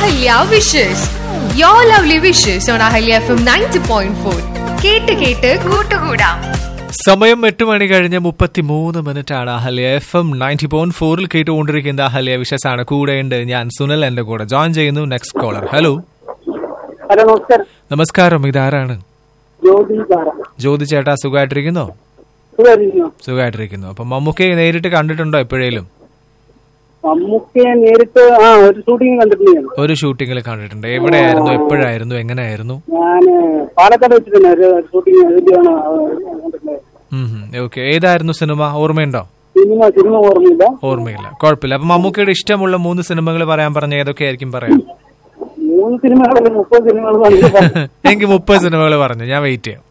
Ahalya wishes your lovely wishes on Ahalya F M ninety point four കേട്ട് കേട്ട് കൂട്ടുകൂടാം സമയം എട്ട് മണി കഴിഞ്ഞ് മുപ്പത്തി മൂന്ന് മിനിറ്റ് ആണ് Ahalya F M ninety point ഫോറിൽ കേട്ടുകൊണ്ടിരിക്കുന്ന അഹല്യ വിശസാണ് കൂടെയുണ്ട് ഞാൻ സുനിൽ എന്റെ കൂടെ ജോയിൻ ചെയ്യുന്നു നെക്സ്റ്റ് കോളർ ഹലോ ഹലോ നമസ്കാരം നമസ്കാരം ഇതാരാണ് ജ്യോതി പാറ ജ്യോതി ചേട്ടാ സുഖമായിട്ടിരിക്കുന്നോ സുഖമായിരിക്കുന്നു സുഖമായിട്ടിരിക്കുന്നു അപ്പൊ മമ്മൂക്കയെ നേരിട്ട് കണ്ടിട്ടുണ്ടോ എപ്പോഴേലും മമ്മൂക്കയെ നേരിട്ട് ആ ഒരു ഷൂട്ടിംഗ് കണ്ടിട്ടുണ്ട് ഞാൻ ഒരു ഷൂട്ടിങ്ങിൽ കണ്ടിട്ടുണ്ട് എവിടെയായിരുന്നു എപ്പോഴായിരുന്നു എങ്ങനെയായിരുന്നു ഞാൻ പാലക്കാട് വെച്ച് തന്നെ ഒരു ഷൂട്ടിംഗ് ഇതിലാണ് കണ്ടിട്ടുള്ളത് ഓക്കെ ഏതായിരുന്നു സിനിമ ഓർമ്മയുണ്ടോ സിനിമ സിനിമ ഓർമ്മയില്ല ഓർമ്മയില്ല കുഴപ്പമില്ല അപ്പൊ മമ്മൂക്കയുടെ ഇഷ്ടമുള്ള മൂന്ന് സിനിമകൾ പറയാൻ പറഞ്ഞ ഏതൊക്കെയായിരിക്കും പറയാം മൂന്ന് സിനിമകളല്ല മുപ്പത് സിനിമകൾ കണ്ടിട്ട് എനിക്ക് മുപ്പത് സിനിമകൾ പറഞ്ഞു ഞാൻ വെയിറ്റ് ചെയ്യാം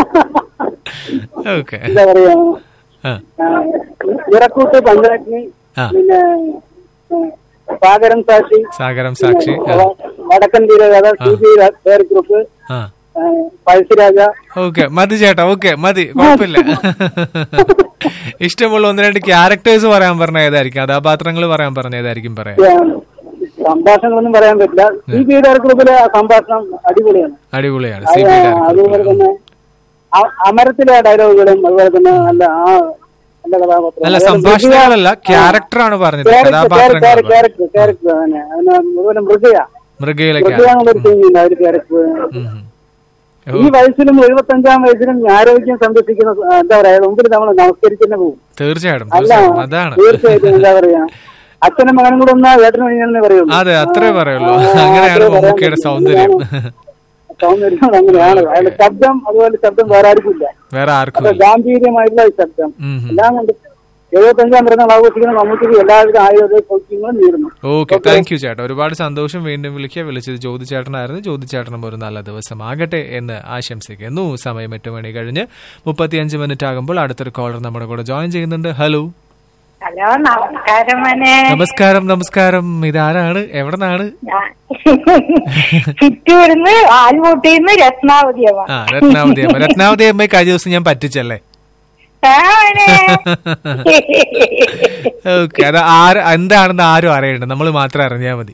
ഓക്കെ എന്താ പറയാ ആ ആ, ഇറക്കൂട്ട് പഞ്ചായത്തിന് ആ. പിന്നെ ആ, സാഗരം സാക്ഷി സാഗരം സാക്ഷി ആ, വ- വടക്കൻ വീരകഥ ടി ജി ഗ്രൂപ്പ് ആ പഴശ്ശിരാജ ഓക്കെ മതി ചേട്ടാ ഓക്കെ മതി കുഴപ്പമില്ല ഇഷ്ടമുള്ള ഒന്ന് രണ്ട് ക്യാരക്ടേഴ്സ് പറയാൻ പറഞ്ഞ ഏതായിരിക്കും കഥാപാത്രങ്ങൾ പറയാൻ പറഞ്ഞ ഏതായിരിക്കും പറയാം സംഭാഷണങ്ങളൊന്നും പറയാൻ പറ്റില്ല ടി ജി ഗ്രൂപ്പിലെ ആ സംഭാഷണം അടിപൊളിയാണ് അടിപൊളിയാണ് സി അത് ബി അതുപോലെ തന്നെ അ- അമരത്തിലെ ഡയലോഗുകളും അതുപോലെ തന്നെ നല്ല ആ നല്ല കഥാപാത്രം അല്ല അതുപോലെ സംഭാഷണങ്ങളല്ല മൃഗയ- ക്യാരക്ടറാണ് പറഞ്ഞത് ക്യാരക്ടർ കഥാപാത്രങ്ങൾ ക്യാരക്ടർ ക്യാരക്ടർ ക്യാരക്ടർ തന്നെ അതിന് അതുപോലെ മൃഗയ മൃഗയിലെ മൃഗയ ക്യാരക്ടർ എന്നുള്ളൊരു ടീമില്ല ഒരു ക്യാരക്ടർ ഈ വയസ്സിലും എഴുപത്തഞ്ചാം വയസ്സിലും ആരോഗ്യം സംരക്ഷിക്കുന്ന ആ, എന്താ പറയാ മുമ്പിൽ നമ്മൾ നമസ്കരിക്കുന്ന പോകും തീർച്ചയായിട്ടും അല്ല തീർച്ചയായിട്ടും അതാണ് തീർച്ചയായിട്ടും എന്താ പറയാ അച്ഛനും മകനും കൂടെ ഒന്നാ ഏട്ടനും അനിയനെ പറയുള്ളൂ അതെ അത്രേ പറയുള്ളൂ ആ, അങ്ങനെയാണ് അത്രേ പറയാൻ മമ്മൂക്കയുടെ പറ്റൂ. സൗന്ദര്യം സൗന്ദര്യം അങ്ങനെയാണ് അയാളുടെ ശബ്ദം അതുപോലെ ശബ്ദം വേറെ ആർക്കും ഇല്ല വേറെ ആർക്കും അപ്പൊ ഇല്ല. ഗാംഭീര്യമായിട്ടുള്ള ഈ ശബ്ദം ഉം, ഉം. എല്ലാം കൊണ്ട് എഴുപത്തഞ്ചാം പിറന്നാൾ ആഘോഷിക്കുന്ന മമ്മൂട്ടിക്ക് എല്ലാവിധ ആയുധ സൗഖ്യങ്ങളും നേരുന്നു ഓക്കെ താങ്ക് യു ചേട്ടാ ഒരുപാട് സന്തോഷം വീണ്ടും വിളിക്കുക വിളിച്ചത് ജ്യോതി ചേട്ടനായിരുന്നു ജ്യോതി ചേട്ടനും ഒരു നല്ല ദിവസം ആകട്ടെ എന്ന് ആശംസിക്കുന്നു സമയം എട്ട് മണി കഴിഞ്ഞ് മുപ്പത്തിയഞ്ച് മിനിറ്റ് ആകുമ്പോൾ അടുത്തൊരു കോളർ നമ്മുടെ കൂടെ ജോയിൻ ചെയ്യുന്നുണ്ട് ഹലോ ഹലോ നമസ്കാരം മോനെ നമസ്കാരം നമസ്കാരം ഇതാരാണ് എവിടെ നിന്നാണ് ഞാൻ ചിറ്റൂരിന്ന് ആൽമൂട്ടിന്ന് രത്നാവതി അമ്മ ആ രത്നാവതി അമ്മ രത്നാവതി അമ്മയെ കഴിഞ്ഞ ദിവസം ഞാൻ പറ്റിച്ചല്ലേ ആ മോനെ ഓക്കെ അത് ആര് എന്താണെന്ന് ആരും അറിയണ്ട നമ്മൾ മാത്രം അറിഞ്ഞാൽ മതി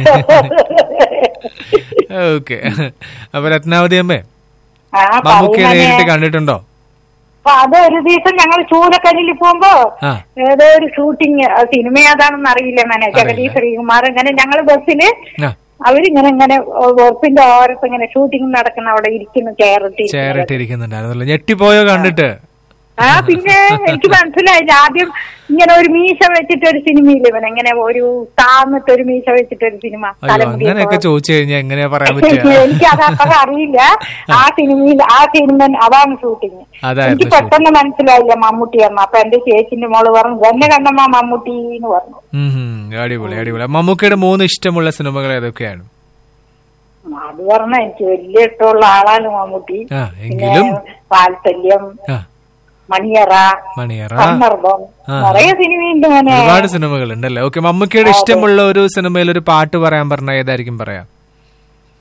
ഓക്കെ അപ്പൊ രത്നാവതി അമ്മേ ആ മമ്മൂക്കയെ പറയ് നേരിട്ട് മോനെ. കണ്ടിട്ടുണ്ടോ അപ്പൊ അത് ഒരു ദിവസം ഞങ്ങൾ ചൂലക്കല്ലിൽ പോകുമ്പോ ആ. ഏതോ ഒരു ഷൂട്ടിങ് സിനിമ ഏതാണെന്ന് അറിയില്ല മോനെ ജഗദീഷ് ശ്രീകുമാർ ഇങ്ങനെ ഞങ്ങള് ബസ്സില് ആ അവരിങ്ങനെ ഇങ്ങനെ ഉറപ്പിന്റെ ഓരത്ത് ഇങ്ങനെ ഷൂട്ടിംഗ് നടക്കുന്ന അവിടെ ഇരിക്കുന്നു ചെയറിട്ട് ചേറിട്ടിരിക്കുന്നുണ്ടായിരുന്നല്ലോ ഞെട്ടിപ്പോയോ കണ്ടിട്ട് ആ പിന്നെ എനിക്ക് മനസ്സിലായില്ല ആദ്യം ഇങ്ങനെ ഒരു മീശ വെച്ചിട്ട് ഒരു സിനിമയില്ല ഇവൻ ഇങ്ങനെ ഒരു താന്നിട്ട് ഒരു മീശ വെച്ചിട്ട് ഒരു സിനിമ അയ്യോ തലമുടിയൊക്കെ അങ്ങനെയൊക്കെ ചോദിച്ചു കഴിഞ്ഞാൽ എങ്ങനെയാ പറയാൻ പറ്റുക എനിക്ക് അത് അത്ര അറിയില്ല ആ സിനിമയിൽ ആ സിനിമ അതാണ് ഷൂട്ടിങ് അതായിരുന്നു എനിക്ക് പെട്ടെന്ന് മനസ്സിലായില്ല മമ്മൂട്ടി അമ്മ അപ്പൊ എന്റെ ചേച്ചിന്റെ മോള് പറഞ്ഞു എന്നെ കണ്ടമ്മ മമ്മൂട്ടി എന്ന് പറഞ്ഞു ഉം ഹും. അടിപൊളി അടിപൊളി മമ്മൂക്കയുടെ മൂന്ന് ഇഷ്ടമുള്ള സിനിമകൾ ഏതൊക്കെയാണ് അത് പറഞ്ഞ എനിക്ക് വലിയ ഇഷ്ടമുള്ള ആളാണ് മമ്മൂട്ടി ആ പിന്നെ എങ്കിലും വാത്സല്യം ആ മണിയറ മണിയറ സന്ദർഭം ആ. നിറയെ സിനിമയുണ്ട് മോനെ ഒരുപാട് സിനിമകൾ ഉണ്ടല്ലേ ഓക്കെ മമ്മൂക്കയുടെ ഇഷ്ടമുള്ള ഒരു സിനിമയിൽ ഒരു പാട്ട് പറയാൻ പറഞ്ഞ ഏതായിരിക്കും പറയാം